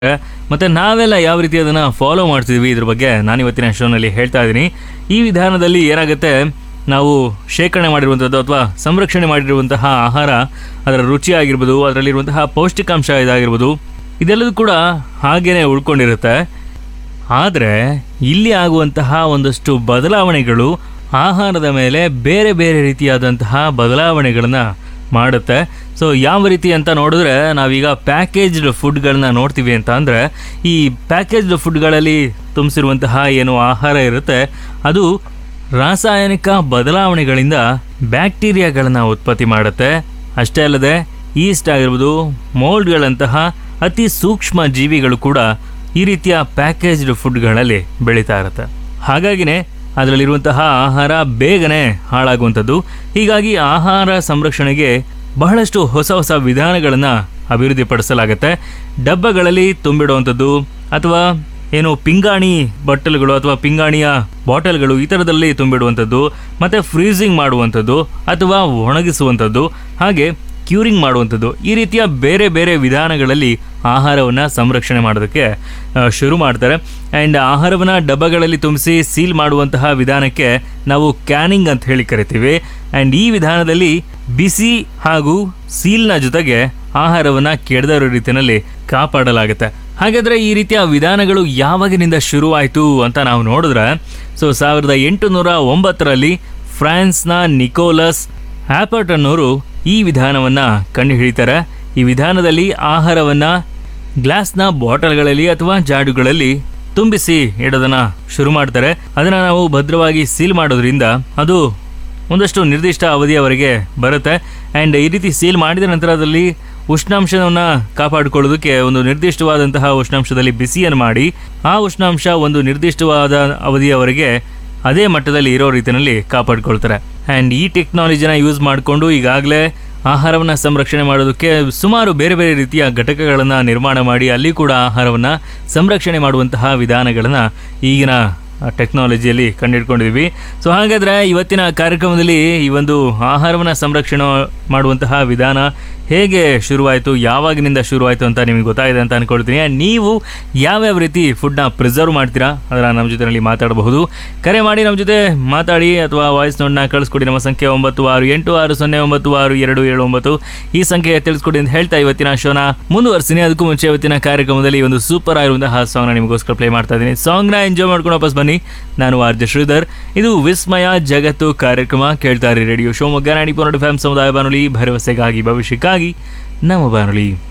ಮತ್ತು ನಾವೆಲ್ಲ ಯಾವ ರೀತಿ ಅದನ್ನು ಫಾಲೋ ಮಾಡ್ತಿದ್ವಿ ಇದ್ರ ಬಗ್ಗೆ ನಾನು ಇವತ್ತಿನ ಶೋನಲ್ಲಿ ಹೇಳ್ತಾ ಇದ್ದೀನಿ ಈ ವಿಧಾನದಲ್ಲಿ ಏನಾಗುತ್ತೆ ನಾವು ಶೇಖರಣೆ ಮಾಡಿರುವಂಥದ್ದು ಅಥವಾ ಸಂರಕ್ಷಣೆ ಮಾಡಿರುವಂತಹ ಆಹಾರ ಅದರ ರುಚಿ ಆಗಿರ್ಬೋದು ಅದರಲ್ಲಿರುವಂತಹ ಪೌಷ್ಟಿಕಾಂಶ ಇದಾಗಿರ್ಬೋದು ಇದೆಲ್ಲದೂ ಕೂಡ ಹಾಗೇನೆ ಉಳ್ಕೊಂಡಿರುತ್ತೆ ಆದರೆ ಇಲ್ಲಿ ಆಗುವಂತಹ ಒಂದಷ್ಟು ಬದಲಾವಣೆಗಳು ಆಹಾರದ ಮೇಲೆ ಬೇರೆ ಬೇರೆ ರೀತಿಯಾದಂತಹ ಬದಲಾವಣೆಗಳನ್ನ ಮಾಡುತ್ತೆ ಸೊ ಯಾವ ರೀತಿ ಅಂತ ನೋಡಿದ್ರೆ ನಾವೀಗ ಪ್ಯಾಕೇಜ್ಡ್ ಫುಡ್ಗಳನ್ನ ನೋಡ್ತೀವಿ ಅಂತ ಅಂದರೆ ಈ ಪ್ಯಾಕೇಜ್ಡ್ ಫುಡ್ಗಳಲ್ಲಿ ತುಂಬಿಸಿರುವಂತಹ ಏನು ಆಹಾರ ಇರುತ್ತೆ ಅದು ರಾಸಾಯನಿಕ ಬದಲಾವಣೆಗಳಿಂದ ಬ್ಯಾಕ್ಟೀರಿಯಾಗಳನ್ನ ಉತ್ಪತ್ತಿ ಮಾಡುತ್ತೆ ಅಷ್ಟೇ ಅಲ್ಲದೆ ಈಸ್ಟ್ ಆಗಿರ್ಬೋದು ಮೋಲ್ಡ್ಗಳಂತಹ ಅತಿ ಸೂಕ್ಷ್ಮ ಜೀವಿಗಳು ಕೂಡ ಈ ರೀತಿಯ ಪ್ಯಾಕೇಜ್ಡ್ ಫುಡ್ಗಳಲ್ಲಿ ಬೆಳೀತಾ ಇರುತ್ತೆ ಹಾಗಾಗಿನೇ ಅದರಲ್ಲಿರುವಂತಹ ಆಹಾರ ಬೇಗನೆ ಹಾಳಾಗುವಂಥದ್ದು ಹೀಗಾಗಿ ಆಹಾರ ಸಂರಕ್ಷಣೆಗೆ ಬಹಳಷ್ಟು ಹೊಸ ಹೊಸ ವಿಧಾನಗಳನ್ನು ಅಭಿವೃದ್ಧಿಪಡಿಸಲಾಗುತ್ತೆ ಡಬ್ಬಗಳಲ್ಲಿ ತುಂಬಿಡುವಂಥದ್ದು ಅಥವಾ ಏನು ಪಿಂಗಾಣಿ ಬಟ್ಟಲುಗಳು ಅಥವಾ ಪಿಂಗಾಣಿಯ ಬಾಟಲ್ಗಳು ಈ ಥರದಲ್ಲಿ ತುಂಬಿಡುವಂಥದ್ದು ಮತ್ತು ಫ್ರೀಸಿಂಗ್ ಮಾಡುವಂಥದ್ದು ಅಥವಾ ಒಣಗಿಸುವಂಥದ್ದು ಹಾಗೆ ಕ್ಯೂರಿಂಗ್ ಮಾಡುವಂಥದ್ದು ಈ ರೀತಿಯ ಬೇರೆ ಬೇರೆ ವಿಧಾನಗಳಲ್ಲಿ ಆಹಾರವನ್ನು ಸಂರಕ್ಷಣೆ ಮಾಡೋದಕ್ಕೆ ಆ, ಶುರು ಮಾಡ್ತಾರೆ ಆ್ಯಂಡ್ ಆಹಾರವನ್ನು ಡಬ್ಬಗಳಲ್ಲಿ ತುಂಬಿಸಿ ಸೀಲ್ ಮಾಡುವಂತಹ ವಿಧಾನಕ್ಕೆ ನಾವು ಕ್ಯಾನಿಂಗ್ ಅಂತ ಹೇಳಿ ಕರಿತೀವಿ ಆ್ಯಂಡ್ ಈ ವಿಧಾನದಲ್ಲಿ ಬಿಸಿ ಹಾಗೂ ಸೀಲ್ನ ಜೊತೆಗೆ ಆಹಾರವನ್ನು ಕೆಡದ ರೀತಿಯಲ್ಲಿ ಕಾಪಾಡಲಾಗುತ್ತೆ ಹಾಗಾದರೆ ಈ ರೀತಿಯ ವಿಧಾನಗಳು ಯಾವಾಗಿನಿಂದ ಶುರುವಾಯಿತು ಅಂತ ನಾವು ನೋಡಿದ್ರೆ ಸೊ ಸಾವಿರದ ಎಂಟುನೂರ ಒಂಬತ್ತರಲ್ಲಿ ಫ್ರಾನ್ಸ್ನ ನಿಕೋಲಸ್ ಹ್ಯಾಪರ್ಟ್ ಅನ್ನೋರು ಈ ವಿಧಾನವನ್ನು ಕಂಡುಹಿಡಿತಾರೆ ಈ ವಿಧಾನದಲ್ಲಿ ಆಹಾರವನ್ನು ಗ್ಲಾಸ್ನ ಬಾಟಲ್ಗಳಲ್ಲಿ ಅಥವಾ ಜಾಡುಗಳಲ್ಲಿ ತುಂಬಿಸಿ ಇಡೋದನ್ನ ಶುರು ಮಾಡ್ತಾರೆ ಅದನ್ನು ನಾವು ಭದ್ರವಾಗಿ ಸೀಲ್ ಮಾಡೋದ್ರಿಂದ ಅದು ಒಂದಷ್ಟು ನಿರ್ದಿಷ್ಟ ಅವಧಿಯವರೆಗೆ ಬರುತ್ತೆ ಆ್ಯಂಡ್ ಈ ರೀತಿ ಸೀಲ್ ಮಾಡಿದ ನಂತರದಲ್ಲಿ ಉಷ್ಣಾಂಶವನ್ನು ಕಾಪಾಡಿಕೊಳ್ಳೋದಕ್ಕೆ ಒಂದು ನಿರ್ದಿಷ್ಟವಾದಂತಹ ಉಷ್ಣಾಂಶದಲ್ಲಿ ಬಿಸಿಯನ್ನು ಮಾಡಿ ಆ ಉಷ್ಣಾಂಶ ಒಂದು ನಿರ್ದಿಷ್ಟವಾದ ಅವಧಿಯವರೆಗೆ ಅದೇ ಮಟ್ಟದಲ್ಲಿ ಇರೋ ರೀತಿಯಲ್ಲಿ ಕಾಪಾಡಿಕೊಳ್ತಾರೆ ಆ್ಯಂಡ್ ಈ ಟೆಕ್ನಾಲಜಿನ ಯೂಸ್ ಮಾಡಿಕೊಂಡು ಈಗಾಗಲೇ ಆಹಾರವನ್ನು ಸಂರಕ್ಷಣೆ ಮಾಡೋದಕ್ಕೆ ಸುಮಾರು ಬೇರೆ ಬೇರೆ ರೀತಿಯ ಘಟಕಗಳನ್ನು ನಿರ್ಮಾಣ ಮಾಡಿ ಅಲ್ಲಿ ಕೂಡ ಆಹಾರವನ್ನು ಸಂರಕ್ಷಣೆ ಮಾಡುವಂತಹ ವಿಧಾನಗಳನ್ನು ಈಗಿನ ಟೆಕ್ನಾಲಜಿಯಲ್ಲಿ ಕಂಡುಹಿಡ್ಕೊಂಡಿದ್ವಿ ಸೊ ಹಾಗಾದರೆ ಇವತ್ತಿನ ಕಾರ್ಯಕ್ರಮದಲ್ಲಿ ಈ ಒಂದು ಆಹಾರವನ್ನು ಸಂರಕ್ಷಣೆ ಮಾಡುವಂತಹ ವಿಧಾನ ಹೇಗೆ ಶುರುವಾಯಿತು ಯಾವಾಗಿನಿಂದ ಶುರುವಾಯಿತು ಅಂತ ನಿಮಗೆ ಗೊತ್ತಾಗಿದೆ ಅಂತ ಅನ್ಕೊಳ್ತೀನಿ And ನೀವು ಯಾವ್ಯಾವ ರೀತಿ ಫುಡ್ನ ಪ್ರಿಸರ್ವ್ ಮಾಡ್ತೀರಾ ಅದರ ನಮ್ಮ ಜೊತೆಯಲ್ಲಿ ಮಾತಾಡಬಹುದು ಕರೆ ಮಾಡಿ ನಮ್ಮ ಜೊತೆ ಮಾತಾಡಿ ಅಥವಾ ವಾಯ್ಸ್ ನೋಟ್ನ ಕಳಿಸ್ಕೊಡಿ ನಮ್ಮ ಸಂಖ್ಯೆ ಒಂಬತ್ತು ಆರು ಎಂಟು ಆರು ಸೊನ್ನೆ ಒಂಬತ್ತು ಆರು ಎರಡು ಏಳು ಒಂಬತ್ತು ಈ ಸಂಖ್ಯೆ ತಿಳಿಸ್ಕೊಡಿ ಅಂತ ಹೇಳ್ತಾ ಇವತ್ತಿನ ಶೋನ ಮುಂದುವರ್ಸಿನಿ ಅದಕ್ಕೂ ಮುಂಚೆ ಇವತ್ತಿನ ಕಾರ್ಯಕ್ರಮದಲ್ಲಿ ಒಂದು ಸೂಪರ್ ಆಗಿರುವಂತಹ ಸಾಂಗ್ನ ನಿಮಗೋಸ್ಕರ ಪ್ಲೇ ಮಾಡ್ತಾ ಇದ್ದೀನಿ ಸಾಂಗ್ನ ಎಂಜಾಯ್ ಮಾಡ್ಕೊಂಡು ವಾಪಸ್ ಬನ್ನಿ ನಾನು ಆರ್ ಜೆ ಶ್ರೀಧರ್ ಇದು ವಿಸ್ಮಯ ಜಗತ್ತು ಕಾರ್ಯಕ್ರಮ ಕೇಳ್ತಾರೆ ರೇಡಿಯೋ ಶಿವಮೊಗ್ಗ ನಾಡಿ ಪೊನ್ನಡು ಫ್ಯಾಮ್ ಸಮುದಾಯ ಬಾನುಲಿ ಭರವಸೆಗಾಗಿ ಭವಿಷ್ಯಕ್ಕಾಗಿ ನಮ್ಮ ಬಾನುಲಿ